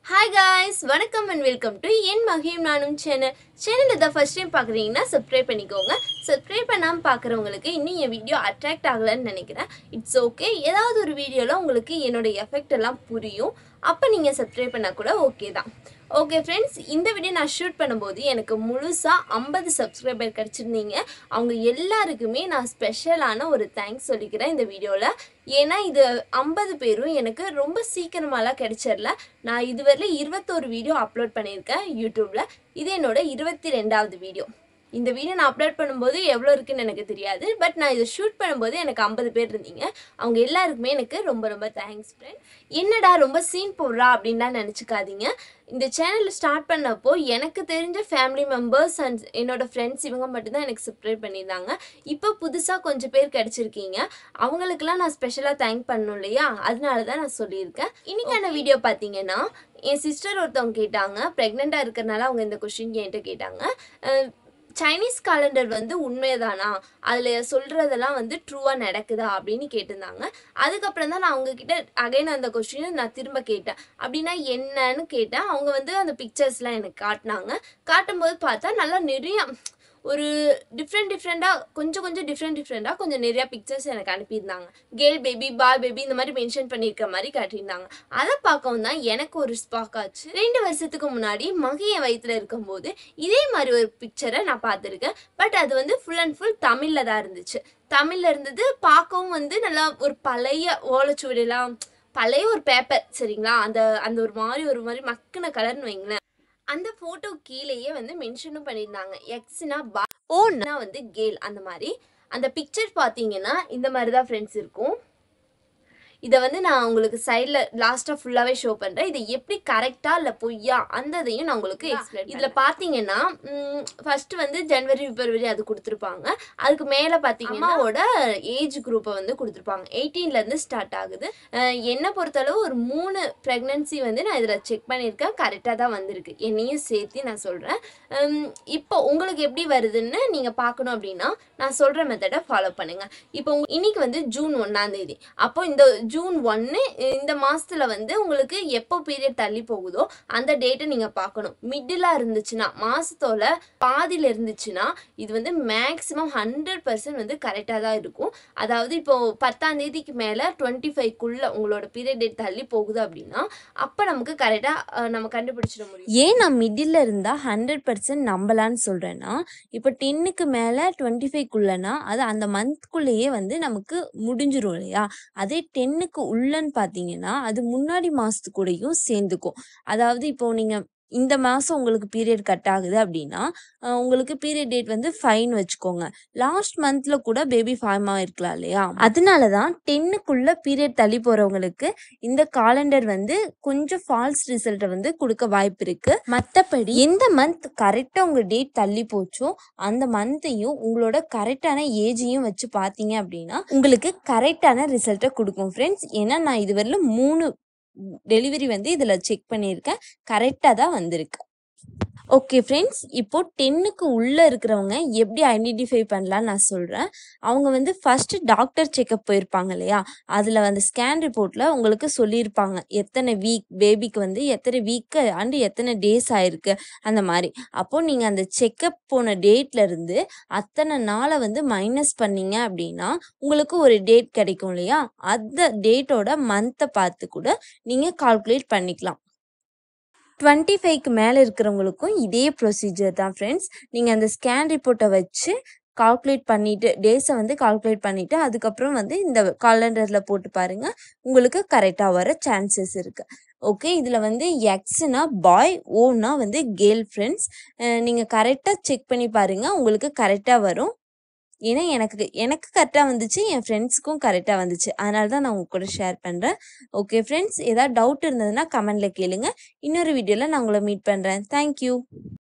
hi guys வணக்கம் and welcome to என் மகிம் நானும் சேனல் சேனல் இதை ஃபர்ஸ்ட் டைம் பார்க்குறீங்கன்னா சப்ஸ்கிரைப் பண்ணிக்கோங்க சப்ஸ்கிரைப் பண்ணாமல் பார்க்குறவங்களுக்கு இன்னும் என் வீடியோ அட்ராக்ட் ஆகலைன்னு நினைக்கிறேன் இட்ஸ் ஓகே ஏதாவது ஒரு வீடியோவில் உங்களுக்கு என்னோட எஃபெக்ட் எல்லாம் புரியும் அப்போ நீங்கள் சப்ஸ்கிரைப் பண்ணால் கூட ஓகே தான் ஓகே ஃப்ரெண்ட்ஸ் இந்த வீடியோ நான் ஷூட் பண்ணும்போது எனக்கு முழுசாக ஐம்பது சப்ஸ்கிரைபர் கிடச்சிருந்தீங்க அவங்க எல்லாருக்குமே நான் ஸ்பெஷலான ஒரு தேங்க்ஸ் சொல்லிக்கிறேன் இந்த வீடியோவில் ஏன்னா இது ஐம்பது பேரும் எனக்கு ரொம்ப சீக்கிரமாலாம் கிடைச்சிடல நான் இதுவரையில இருபத்தோரு வீடியோ அப்லோட் பண்ணியிருக்கேன் யூடியூப்பில் இது என்னோட இருபத்தி ரெண்டாவது வீடியோ இந்த வீடியோ நான் அப்லோட் பண்ணும்போது எவ்வளோ இருக்குன்னு எனக்கு தெரியாது பட் நான் இதை ஷூட் பண்ணும்போது எனக்கு ஐம்பது பேர் இருந்தீங்க அவங்க எல்லாருக்குமே எனக்கு ரொம்ப ரொம்ப தேங்க்ஸ் ஃப்ரெண்ட் என்னடா ரொம்ப சீன் போடுறா அப்படின்லாம் நினச்சிக்காதீங்க இந்த சேனல் ஸ்டார்ட் பண்ணப்போ எனக்கு தெரிஞ்ச ஃபேமிலி மெம்பர்ஸ் அண்ட் என்னோட ஃப்ரெண்ட்ஸ் இவங்க மட்டும்தான் எனக்கு சப்ஸ்கிரைப் பண்ணியிருந்தாங்க இப்போ புதுசாக கொஞ்சம் பேர் கிடச்சிருக்கீங்க அவங்களுக்கெல்லாம் நான் ஸ்பெஷலாக தேங்க் பண்ணணும் இல்லையா அதனால தான் நான் சொல்லியிருக்கேன் இன்னைக்கான வீடியோ பார்த்தீங்கன்னா என் சிஸ்டர் ஒருத்தவங்க கேட்டாங்க ப்ரெக்னெண்ட்டாக இருக்கிறனால அவங்க இந்த கொஷின் என்கிட்ட கேட்டாங்க அஹ் சைனீஸ் காலண்டர் வந்து உண்மைதானா அதில் சொல்கிறதெல்லாம் வந்து ட்ரூவாக நடக்குதா அப்படின்னு கேட்டிருந்தாங்க அதுக்கப்புறம் தான் நான் அவங்கக்கிட்ட அகைன் அந்த கொஸ்டினை நான் திரும்ப கேட்டேன் அப்படின்னா என்னன்னு கேட்டேன் அவங்க வந்து அந்த பிக்சர்ஸ்லாம் எனக்கு காட்டினாங்க காட்டும்போது பார்த்தா நல்லா நிறைய ஒரு டிஃப்ரெண்ட் டிஃப்ரெண்ட்டாக கொஞ்சம் கொஞ்சம் டிஃப்ரெண்ட் டிஃப்ரெண்ட்டாக கொஞ்சம் நிறையா பிக்சர்ஸ் எனக்கு அனுப்பியிருந்தாங்க கேர்ள் பேபி பாய் பேபி இந்த மாதிரி மென்ஷன் பண்ணியிருக்க மாதிரி காட்டியிருந்தாங்க அதை பார்க்கவும் தான் எனக்கு ஒரு ஸ்பாக் ஆச்சு ரெண்டு வருஷத்துக்கு முன்னாடி மகிய வயிற்றுல இருக்கும்போது இதே மாதிரி ஒரு பிக்சரை நான் பார்த்துருக்கேன் பட் அது வந்து ஃபுல் அண்ட் ஃபுல் தமிழில் தான் இருந்துச்சு தமிழில் இருந்தது பார்க்கவும் வந்து நல்லா ஒரு பழைய ஓலைச்சுவடிலாம் பழைய ஒரு பேப்பர் சரிங்களா அந்த அந்த ஒரு மாதிரி ஒரு மாதிரி மக்கின கலர்னு வைங்களேன் அந்த ஃபோட்டோ கீழேயே வந்து மென்ஷனும் பண்ணியிருந்தாங்க எக்ஸ்னா பா ஓன்னா வந்து கேல் அந்த மாதிரி அந்த பிக்சர் பார்த்தீங்கன்னா இந்த மாதிரி தான் ஃப்ரெண்ட்ஸ் இருக்கும் இதை வந்து நான் உங்களுக்கு சைடில் லாஸ்ட்டாக ஃபுல்லாகவே ஷோ பண்ணுறேன் இதை எப்படி கரெக்டாக இல்லை பொய்யா அந்த இதையும் நான் உங்களுக்கு எக்ஸ்பிளைன் இதில் பார்த்தீங்கன்னா ஃபர்ஸ்ட் வந்து ஜனவரி பிப்ரவரி அது கொடுத்துருப்பாங்க அதுக்கு மேலே பார்த்தீங்கன்னா அம்மாவோட ஏஜ் குரூப்பை வந்து கொடுத்துருப்பாங்க 18 ல இருந்து ஸ்டார்ட் ஆகுது அஹ் என்னை பொறுத்தளவு ஒரு மூணு ப்ரெக்னன்சி வந்து நான் இதில் செக் பண்ணியிருக்கேன் கரெக்டாக தான் வந்திருக்கு என்னையும் சேர்த்து நான் சொல்கிறேன் இப்போ உங்களுக்கு எப்படி வருதுன்னு நீங்கள் பார்க்கணும் அப்படின்னா நான் சொல்கிற மெத்தடை ஃபாலோ பண்ணுங்கள் இப்போ உங்க- இன்னைக்கு வந்து ஜூன் ஒன்றாம் தேதி அப்போ இந்த ஜூன் ஒன்று இந்த மாசத்துல வந்து உங்களுக்கு எப்போ பீரியட் தள்ளி போகுதோ அந்த டேட்டை நீங்கள் பார்க்கணும் மிடில் இருந்துச்சுன்னா மாசத்தோட பாதியில் இருந்துச்சுன்னா இது வந்து மேக்ஸிமம் ஹண்ட்ரட் பர்சன்ட் வந்து கரெக்டாக தான் இருக்கும் அதாவது இப்போ பத்தாம் தேதிக்கு மேலே டுவெண்ட்டி ஃபைவ்க்குள்ளே உங்களோட பீரியட் டேட் தள்ளி போகுது அப்படின்னா அப்போ நமக்கு கரெக்டாக நம்ம கண்டுபிடிச்சிட முடியும் ஏன் நான் மிடில் இருந்தால் ஹண்ட்ரட் பர்சன்ட் நம்பலான்னு சொல்கிறேன்னா இப்போ டென்னுக்கு மேலே டுவெண்ட்டி ஃபைவ்க்குள்ளனா அது அந்த மந்த்குள்ளேயே வந்து நமக்கு முடிஞ்சிரும் இல்லையா அதே டென்னுக்கு உள்ளன்னு பார்த்தீங்கன்னா அது முன்னாடி மாதத்துக்கூடையும் சேர்ந்துக்கும் அதாவது இப்போ நீங்கள் இந்த மாதம் உங்களுக்கு பீரியட் கட் ஆகுது அப்படின்னா அஹ் உங்களுக்கு பீரியட் டேட் வந்து ஃபைன் வச்சுக்கோங்க லாஸ்ட் மந்த்ல கூட பேபி ஃபார்ம் ஆயிருக்கலாம் இல்லையா அதனால தான் டென்னுக்குள்ள பீரியட் தள்ளி போறவங்களுக்கு இந்த காலண்டர் வந்து கொஞ்சம் ஃபால்ஸ் ரிசல்ட்டை வந்து கொடுக்க வாய்ப்பு இருக்கு மற்றபடி எந்த மந்த் கரெக்டாக உங்க டேட் தள்ளி போச்சோ அந்த மந்த்தையும் உங்களோட கரெக்டான ஏஜையும் வச்சு பார்த்தீங்க அப்படின்னா உங்களுக்கு கரெக்டான ரிசல்ட்டை கொடுக்கும் ஃப்ரெண்ட்ஸ் ஏன்னா நான் இதுவரையிலும் மூணு டெலிவரி வந்து இதில் செக் பண்ணியிருக்கேன் கரெக்டாக தான் வந்திருக்கு ஓகே ஃப்ரெண்ட்ஸ் இப்போ டென்னுக்கு உள்ளே இருக்கிறவங்க எப்படி ஐடென்டிஃபை பண்ணலாம்னு நான் சொல்கிறேன் அவங்க வந்து ஃபஸ்ட்டு டாக்டர் செக்கப் போயிருப்பாங்க இல்லையா அதில் அந்த ஸ்கேன் ரிப்போர்ட்டில் உங்களுக்கு சொல்லியிருப்பாங்க எத்தனை வீக் பேபிக்கு வந்து எத்தனை வீக்கு அண்டு எத்தனை டேஸ் ஆயிருக்கு அந்த மாதிரி அப்போது நீங்கள் அந்த செக்கப் போன டேட்ல இருந்து அத்தனை நாளை வந்து மைனஸ் பண்ணீங்க அப்படின்னா உங்களுக்கு ஒரு டேட் கிடைக்கும் இல்லையா அந்த டேட்டோட மந்த்தை பார்த்து கூட நீங்கள் கால்குலேட் பண்ணிக்கலாம் டுவெண்ட்டி ஃபைவ்க்கு மேலே இருக்கிறவங்களுக்கும் இதே ப்ரொசீஜர் தான் ஃப்ரெண்ட்ஸ் நீங்கள் அந்த ஸ்கேன் ரிப்போர்ட்டை வச்சு கால்குலேட் பண்ணிட்டு டேஸை வந்து கால்குலேட் பண்ணிட்டு அதுக்கப்புறம் வந்து இந்த காலண்டரில் போட்டு பாருங்க உங்களுக்கு கரெக்டாக வர சான்சஸ் இருக்கு ஓகே இதில் வந்து எக்ஸ்னா பாய் ஓனா வந்து கேர்ள் ஃப்ரெண்ட்ஸ் நீங்கள் கரெக்டாக செக் பண்ணி பாருங்க உங்களுக்கு கரெக்டாக வரும் ஏன்னா எனக்கு எனக்கு கரெக்டாக வந்துச்சு என் ஃப்ரெண்ட்ஸுக்கும் கரெக்டாக வந்துச்சு அதனால தான் நான் உங்க கூட ஷேர் பண்ணுறேன் ஓகே ஃப்ரெண்ட்ஸ் ஏதாவது டவுட் இருந்ததுன்னா கமெண்ட்ல கேளுங்க இன்னொரு வீடியோவில் நான் உங்களை மீட் பண்ணுறேன் தேங்க்யூ